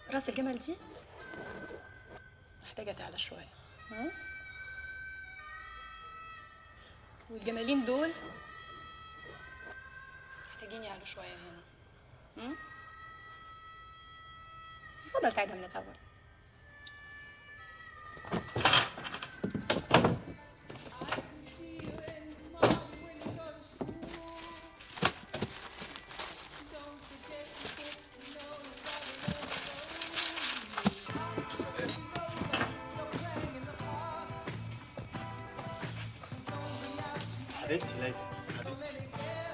راس الجمل دي محتاجة تعلى شوية ها؟ والجمالين دول محتاجين يعلوا شوية هنا ها؟ اتفضل تعيدها من الأول حبيبتي ليلى حبيبتي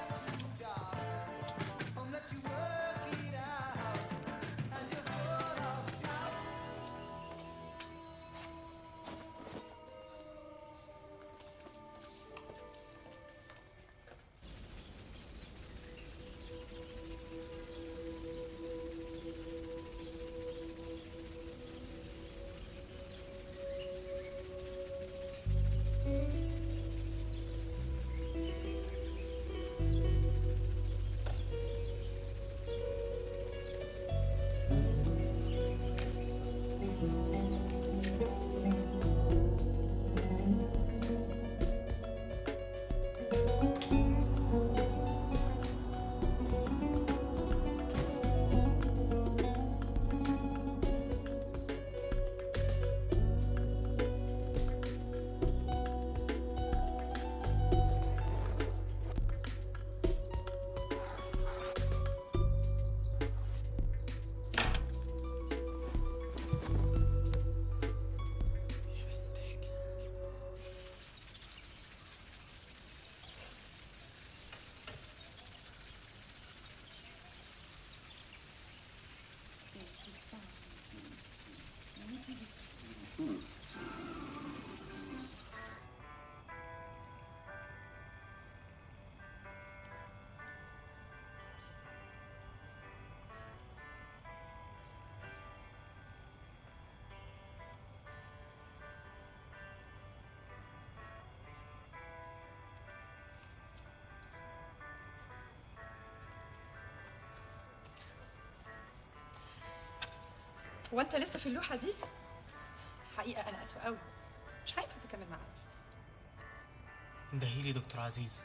هو انت لسه في اللوحه دي حقيقه انا اسفه قوي مش هينفع تكمل معايا اندهيلي دكتور عزيز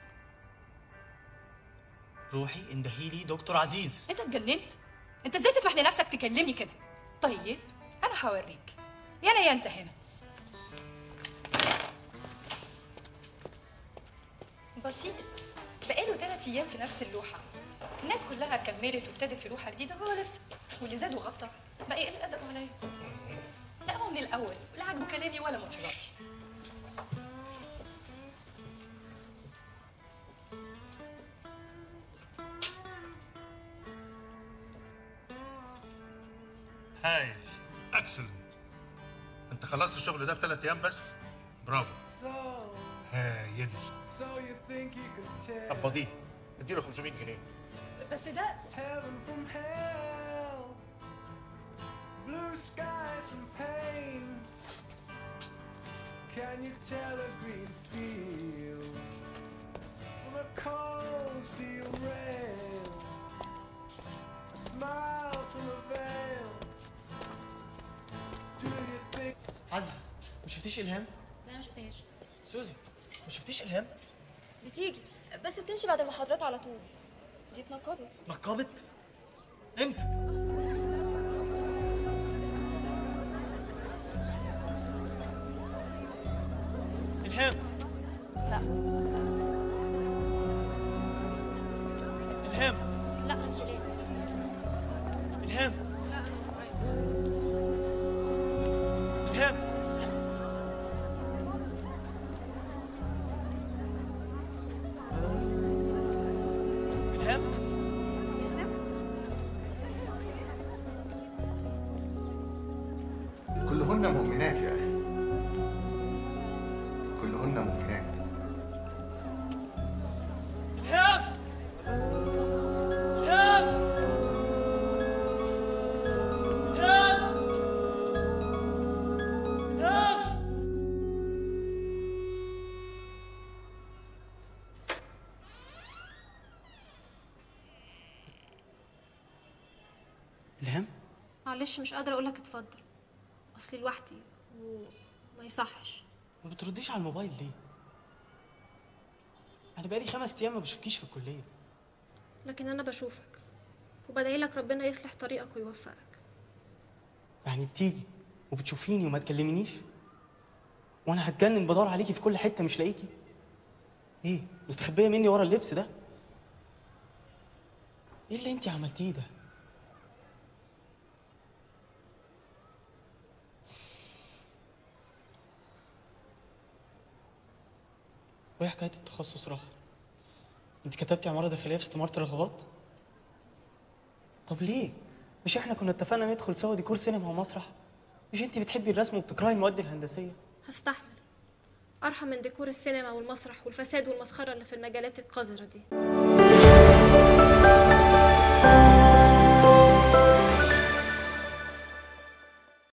روحي اندهيلي دكتور عزيز انت اتجننت انت ازاي تسمح لنفسك تكلمني كده طيب انا هوريك يا انا يا انت هنا بطيء بقاله ثلاث ايام في نفس اللوحه الناس كلها كملت وابتدت في لوحه جديده وهو لسه واللي زاد وغطى بقى يقل ادبه عليا لا هو من الاول لا عاجبه كلامي ولا ملاحظاتي هايل اكسلنت انت خلصت الشغل ده في ثلاث ايام بس برافو هايل So you think you could tell قبضيه اديله 500 جنيه بس ده heaven from hell, blue skies from pain? Can you tell a green field from a cold steel rail? A smile from a veil. Do you think? عزة ما شفتيش الهام لا ما شفتهاش سوزي ما شفتيش الهام بتيجي بس بتمشي بعد المحاضرات على طول دي اتنقبت نقبت امتى الهام لا الهام لا انجلين الهام الهام الهام كلهن مؤمنات يا أخي كلهن مؤمنات الهام الهام معلش مش قادره اقول لك اتفضل اصلي لوحدي وما يصحش ما بترديش على الموبايل ليه انا بقالي خمس ايام ما بشوفكيش في الكليه لكن انا بشوفك وبدعي لك ربنا يصلح طريقك ويوفقك يعني بتيجي وبتشوفيني وما تكلمينيش وانا هتجنن بدور عليكي في كل حته مش لاقيكي ايه مستخبيه مني ورا اللبس ده ايه اللي انت عملتيه ده وايه حكايه التخصص رخ انت كتبتي عماره داخليه في استماره الرغبات طب ليه مش احنا كنا اتفقنا ندخل سوا ديكور سينما ومسرح مش انت بتحبي الرسم وبتكرهي المواد الهندسيه هستحمل ارحم من ديكور السينما والمسرح والفساد والمسخره اللي في المجالات القذره دي